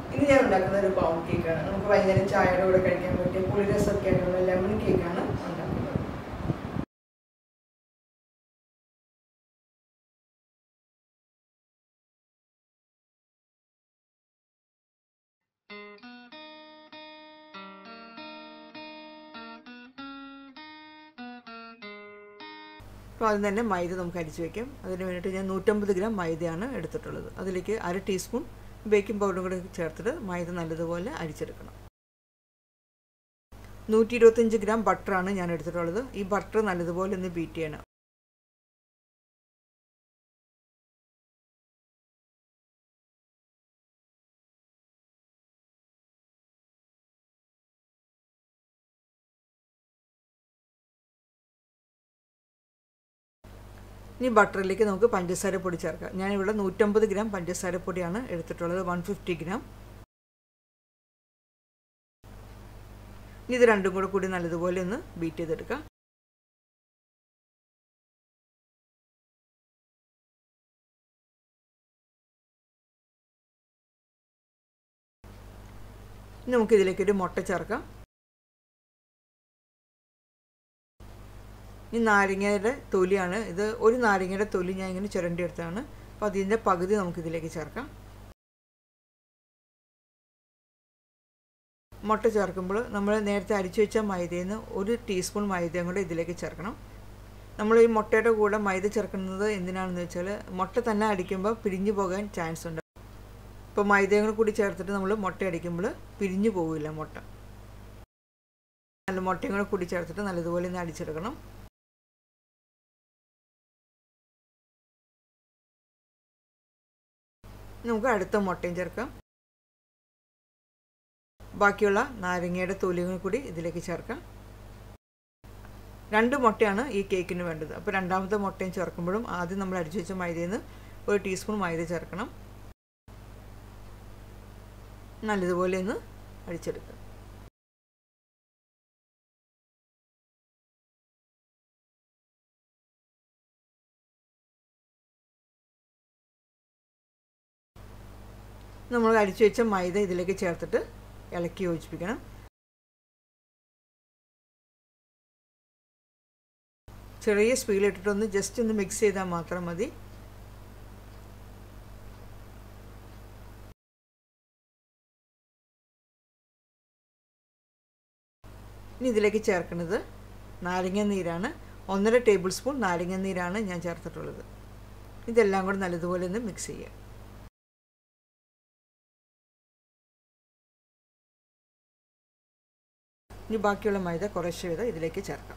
ഇനി ഞാൻ ഉണ്ടാക്കുന്ന ഒരു പൗണ്ട് കേക്കാണ് നമുക്ക് വൈകുന്നേരം ചായയുടെ കൂടെ കഴിക്കാൻ പറ്റിയ പുളിരസമൊക്കെ ആയിട്ടുള്ള ലെമൺ കേക്കാണ് ഉണ്ടാക്കുന്നത് അപ്പോൾ ആദ്യം തന്നെ മൈദ നമുക്ക് അരിച്ച് വയ്ക്കാം അതിന് വേണ്ടിയിട്ട് ഞാൻ നൂറ്റമ്പത് ഗ്രാം മൈദയാണ് എടുത്തിട്ടുള്ളത് അതിലേക്ക് അര ടീസ്പൂൺ ബേക്കിംഗ് പൗഡറും കൂടെ ചേർത്തിട്ട് മൈദ നല്ലതുപോലെ അരിച്ചെടുക്കണം നൂറ്റി ഇരുപത്തഞ്ച് ഗ്രാം ബട്ടറാണ് ഞാൻ എടുത്തിട്ടുള്ളത് ഈ ബട്ടർ നല്ലതുപോലെ ഒന്ന് ബീറ്റ് ചെയ്യണം ഇനി ബട്ടറിലേക്ക് നമുക്ക് പഞ്ചസാര പൊടി ചേർക്കാം ഞാനിവിടെ നൂറ്റമ്പത് ഗ്രാം പഞ്ചസാര പൊടിയാണ് എടുത്തിട്ടുള്ളത് വൺ ഫിഫ്റ്റി ഗ്രാം ഇനി ഇത് രണ്ടും കൂടെ കൂടി നല്ലതുപോലെ ഒന്ന് ബീറ്റ് ചെയ്തെടുക്കാം ഇനി നമുക്ക് ഇതിലേക്ക് ഒരു മുട്ട ചേർക്കാം ഈ നാരങ്ങയുടെ തൊലിയാണ് ഇത് ഒരു നാരങ്ങയുടെ തൊലി ഞാൻ ഇങ്ങനെ ചുരണ്ടി എടുത്താണ് അപ്പോൾ അതിൻ്റെ പകുതി നമുക്ക് ഇതിലേക്ക് ചേർക്കാം മുട്ട ചേർക്കുമ്പോൾ നമ്മൾ നേരത്തെ അരിച്ചു വെച്ച മൈദയിൽ നിന്ന് ഒരു ടീസ്പൂൺ മൈദയും കൂടെ ഇതിലേക്ക് ചേർക്കണം നമ്മൾ ഈ മുട്ടയുടെ കൂടെ മൈദ ചേർക്കുന്നത് എന്തിനാണെന്ന് വെച്ചാൽ മുട്ട തന്നെ അടിക്കുമ്പോൾ പിരിഞ്ഞു പോകാൻ ചാൻസ് ഉണ്ട് ഇപ്പോൾ മൈദയും കൂടെ കൂടി ചേർത്തിട്ട് നമ്മൾ മുട്ട അടിക്കുമ്പോൾ പിരിഞ്ഞു പോകില്ല മുട്ട നല്ല മുട്ടയും കൂടെ കൂടി ചേർത്തിട്ട് നല്ലതുപോലെ ഒന്ന് അടിച്ചെടുക്കണം നമുക്ക് അടുത്ത മുട്ടയും ചേർക്കാം ബാക്കിയുള്ള നാരങ്ങയുടെ തൊലികൾ കൂടി ഇതിലേക്ക് ചേർക്കാം രണ്ട് മുട്ടയാണ് ഈ കേക്കിന് വേണ്ടത് അപ്പോൾ രണ്ടാമത്തെ മുട്ടയും ചേർക്കുമ്പോഴും ആദ്യം നമ്മൾ അടിച്ചു വെച്ച മൈദയിൽ നിന്ന് ഒരു ടീസ്പൂൺ മൈദ ചേർക്കണം നല്ലതുപോലെ ഒന്ന് അടിച്ചെടുക്കുക നമ്മൾ അടിച്ചു വെച്ച മൈദ ഇതിലേക്ക് ചേർത്തിട്ട് ഇളക്കി യോജിപ്പിക്കണം ചെറിയ സ്പീഡിലിട്ടിട്ടൊന്ന് ജസ്റ്റ് ഒന്ന് മിക്സ് ചെയ്താൽ മാത്രം മതി ഇനി ഇതിലേക്ക് ചേർക്കുന്നത് നാരങ്ങ നീരാണ് ഒന്നര ടേബിൾ സ്പൂൺ നാരങ്ങ നീരാണ് ഞാൻ ചേർത്തിട്ടുള്ളത് ഇതെല്ലാം കൂടെ നല്ലതുപോലെ ഒന്ന് മിക്സ് ചെയ്യുക ഇനി ബാക്കിയുള്ള മൈദ കുറേശ്ശെ ചെയ്ത് ഇതിലേക്ക് ചേർക്കാം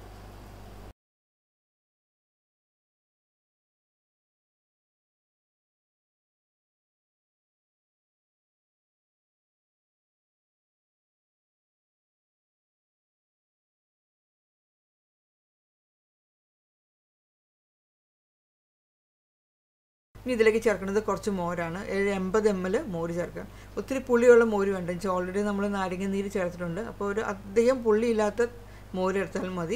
ഇനി ഇതിലേക്ക് ചേർക്കുന്നത് കുറച്ച് മോരാണ് ഏഴ് എൺപത് എം എൽ മോര് ചേർക്കുക ഒത്തിരി പുളിയുള്ള മോര് വേണ്ട വെച്ചാൽ ഓൾറെഡി നമ്മൾ നാരങ്ങ നീര് ചേർത്തിട്ടുണ്ട് അപ്പോൾ ഒരു അധികം പുള്ളിയില്ലാത്ത മോര് എടുത്താൽ മതി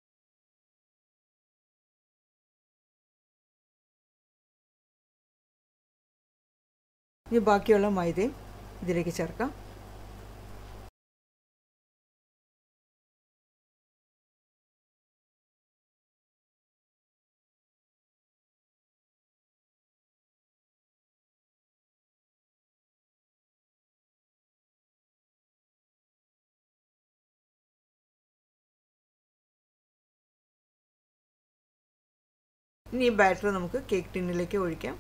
ഇനി ബാക്കിയുള്ള മൈദയും ഇതിലേക്ക് ചേർക്കാം ഇനി ഈ ബാറ്റർ നമുക്ക് കേക്ക് ടിന്നിലേക്ക് ഒഴിക്കാം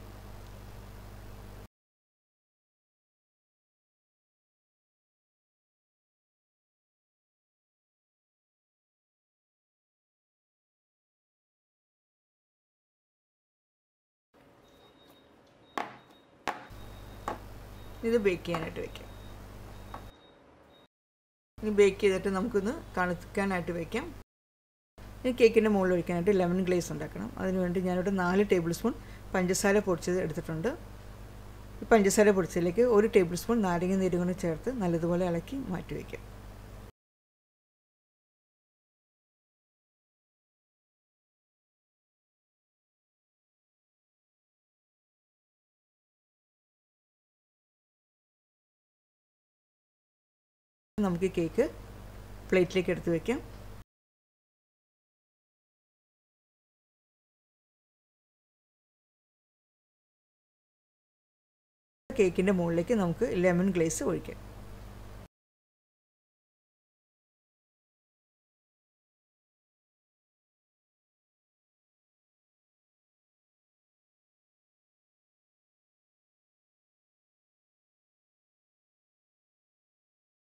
ഇത് ബേക്ക് ചെയ്യാനായിട്ട് വെക്കാം ഇനി ബേക്ക് ചെയ്തിട്ട് നമുക്കൊന്ന് തണുക്കാനായിട്ട് വെക്കാം ഈ കേക്കിൻ്റെ മുകളിൽ ഒഴിക്കാനായിട്ട് ലെമൺ ഗ്ലേസ് ഉണ്ടാക്കണം അതിനുവേണ്ടി ഞാനിവിടെ നാല് ടേബിൾ സ്പൂൺ പഞ്ചസാര പൊടിച്ചത് എടുത്തിട്ടുണ്ട് ഈ പഞ്ചസാര പൊടിച്ചതിലേക്ക് ഒരു ടേബിൾ സ്പൂൺ നാരങ്ങ നീരും കൂടി ചേർത്ത് നല്ലതുപോലെ ഇളക്കി മാറ്റി വയ്ക്കാം നമുക്ക് കേക്ക് പ്ലേറ്റിലേക്ക് എടുത്ത് വയ്ക്കാം കേക്കിൻ്റെ മുകളിലേക്ക് നമുക്ക് ലെമൺ ഗ്ലേസ് ഒഴിക്കാം